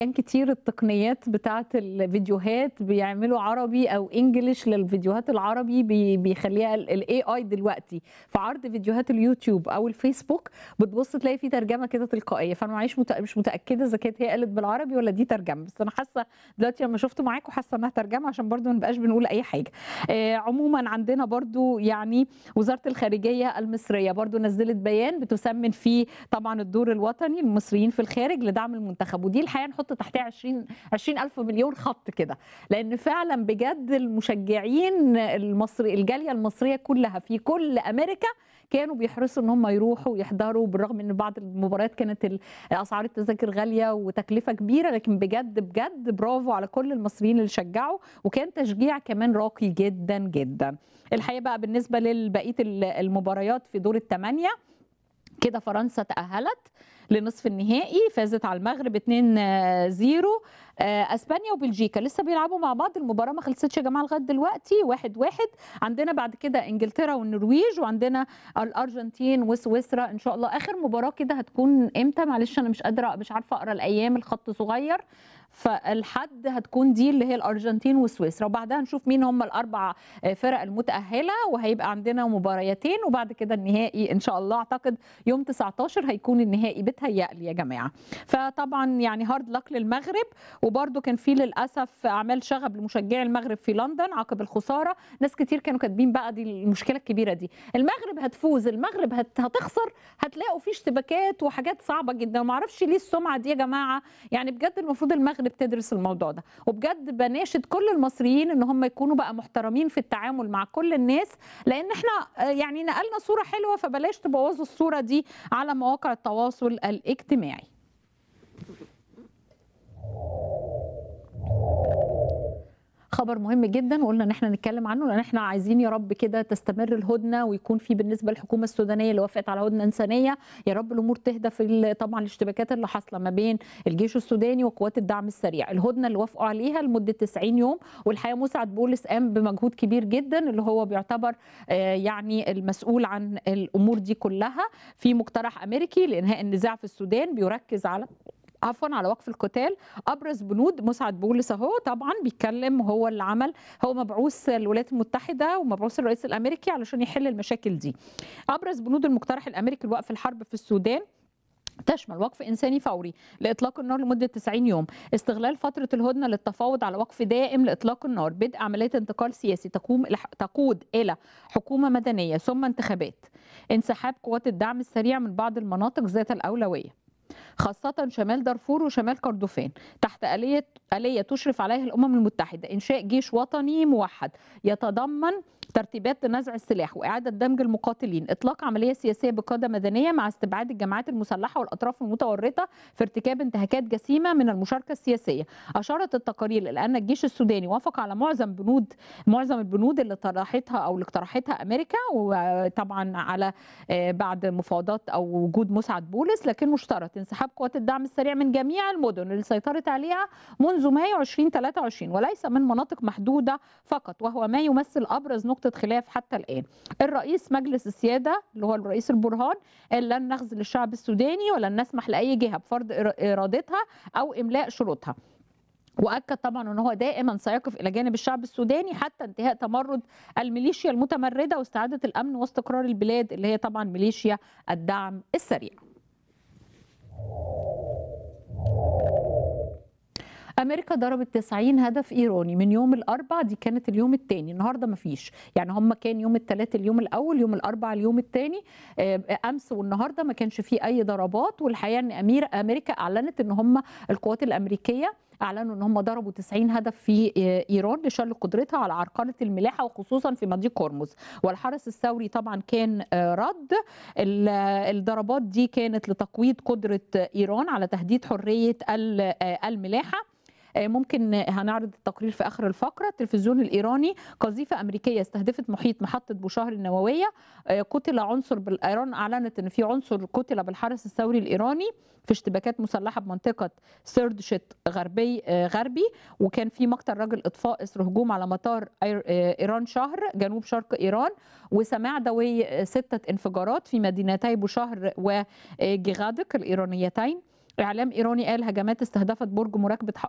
كتير التقنيات بتاعة الفيديوهات بيعملوا عربي او انجليش للفيديوهات العربي بي- بيخليها الاي اي دلوقتي في عرض فيديوهات اليوتيوب او الفيسبوك بتبص تلاقي في ترجمه كده تلقائيه فانا معيش مت... مش متاكده اذا كانت هي قالت بالعربي ولا دي ترجمه بس انا حاسه دلوقتي لما شفته معاكم حاسه انها ترجمه عشان برضو ما نبقاش بنقول اي حاجه آه عموما عندنا برضو يعني وزاره الخارجيه المصريه برضو نزلت بيان بتسمن فيه طبعا الدور الوطني للمصريين في الخارج لدعم المنتخب ودي الحقيقه نحط تحتها 20 20 الف مليون خط كده لان فعلا بجد المشجعين المصري الجاليه المصريه كلها في كل امريكا كانوا بيحرصوا ان هم يروحوا ويحضروا بالرغم ان بعض المباريات كانت ال- اسعار التذاكر غاليه وتكلفه كبيره لكن بجد بجد برافو على كل المصريين اللي شجعوا وكان تشجيع كمان راقي جدا جدا الحقيقه بقى بالنسبه لبقيه المباريات في دور الثمانيه كده فرنسا تأهلت لنصف النهائي فازت على المغرب 2-0 آه، اسبانيا وبلجيكا لسه بيلعبوا مع بعض المباراه ما خلصتش يا جماعه لغايه دلوقتي واحد واحد عندنا بعد كده انجلترا والنرويج وعندنا الارجنتين وسويسرا ان شاء الله اخر مباراه كده هتكون امتى معلش انا مش قادره مش عارفه اقرا الايام الخط صغير فالحد هتكون دي اللي هي الارجنتين وسويسرا وبعدها نشوف مين هم الاربع فرق المتاهله وهيبقى عندنا مباريتين وبعد كده النهائي ان شاء الله اعتقد يوم 19 هيكون النهائي بتهيألي يا جماعه فطبعا يعني هارد لك للمغرب وبرده كان في للاسف اعمال شغب لمشجعي المغرب في لندن عقب الخساره ناس كتير كانوا كاتبين بقى دي المشكله الكبيره دي المغرب هتفوز المغرب هت... هتخسر هتلاقوا في اشتباكات وحاجات صعبه جدا وما اعرفش ليه السمعه دي يا جماعه يعني بجد المفروض المغرب تدرس الموضوع ده وبجد بناشد كل المصريين ان هم يكونوا بقى محترمين في التعامل مع كل الناس لان احنا آه، يعني نقلنا صوره حلوه فبلاش تبوظوا الصوره دي على مواقع التواصل الاجتماعي خبر مهم جدا وقلنا ان احنا نتكلم عنه لان احنا عايزين يا رب كده تستمر الهدنه ويكون في بالنسبه للحكومه السودانيه اللي وافقت على هدنه انسانيه يا رب الامور تهدى في ال- طبعا الاشتباكات اللي حاصله ما بين الجيش السوداني وقوات الدعم السريع الهدنه اللي وافقوا عليها لمده 90 يوم والحقيقه مسعد بولس قام بمجهود كبير جدا اللي هو بيعتبر آه، يعني المسؤول عن الامور دي كلها في مقترح امريكي لانهاء النزاع في السودان بيركز على عفوا على وقف القتال ابرز بنود مسعد بولس اهو طبعا بيتكلم هو اللي عمل هو مبعوث الولايات المتحده ومبعوث الرئيس الامريكي علشان يحل المشاكل دي ابرز بنود المقترح الامريكي لوقف الحرب في السودان تشمل وقف انساني فوري لاطلاق النار لمده 90 يوم، استغلال فتره الهدنه للتفاوض على وقف دائم لاطلاق النار، بدء عمليه انتقال سياسي تقوم إلى- تقود الى حكومه مدنيه ثم انتخابات، انسحاب قوات الدعم السريع من بعض المناطق ذات الاولويه. خاصة شمال دارفور وشمال كردفان تحت آلية آلية تشرف عليها الأمم المتحدة إنشاء جيش وطني موحد يتضمن ترتيبات لنزع السلاح وإعادة دمج المقاتلين إطلاق عملية سياسية بقادة مدنية مع استبعاد الجماعات المسلحة والأطراف المتورطة في ارتكاب انتهاكات جسيمة من المشاركة السياسية أشارت التقارير إلى أن الجيش السوداني وافق على معظم بنود معظم البنود اللي طرحتها أو اللي اقترحتها أمريكا وطبعا على آه، بعد مفاوضات او وجود مسعد بولس لكن مشترط انسحاب قوات الدعم السريع من جميع المدن اللي سيطرت عليها منذ مايو 2023 وليس من مناطق محدوده فقط وهو ما يمثل ابرز نقطه خلاف حتى الان. الرئيس مجلس السياده اللي هو الرئيس البرهان قال لن نخذل الشعب السوداني ولن نسمح لاي جهه بفرض إر- ارادتها او املاء شروطها. واكد طبعا ان هو دائما سيقف الى جانب الشعب السوداني حتى انتهاء تمرد الميليشيا المتمرده واستعاده الامن واستقرار البلاد اللي هي طبعا ميليشيا الدعم السريع. امريكا ضربت 90 هدف ايراني من يوم الاربع دي كانت اليوم الثاني النهارده ما فيش يعني هم كان يوم الثلاث اليوم الاول يوم الاربع اليوم الثاني امس والنهارده ما كانش فيه اي ضربات والحقيقه ان امير امريكا اعلنت ان هم القوات الامريكيه اعلنوا ان هم ضربوا 90 هدف في ايران لشل قدرتها على عرقله الملاحه وخصوصا في مضيق هرمز والحرس الثوري طبعا كان آه، رد ال- الضربات دي كانت لتقويض قدره ايران على تهديد حريه ال- آه، الملاحه آه، ممكن هنعرض التقرير في اخر الفقره التلفزيون الايراني قذيفه امريكيه استهدفت محيط محطه بوشهر النوويه آه، قتل عنصر بال- ايران اعلنت ان في عنصر قتل بالحرس الثوري الايراني في اشتباكات مسلحه بمنطقه سردشت غربي آه، غربي وكان في مقتل رجل اطفاء اثر هجوم على مطار أير- آه، ايران شهر جنوب شرق ايران وسماع دوي آه، سته انفجارات في مدينتي بوشهر وجيغادك الايرانيتين اعلام ايراني قال هجمات استهدفت برج مراقبه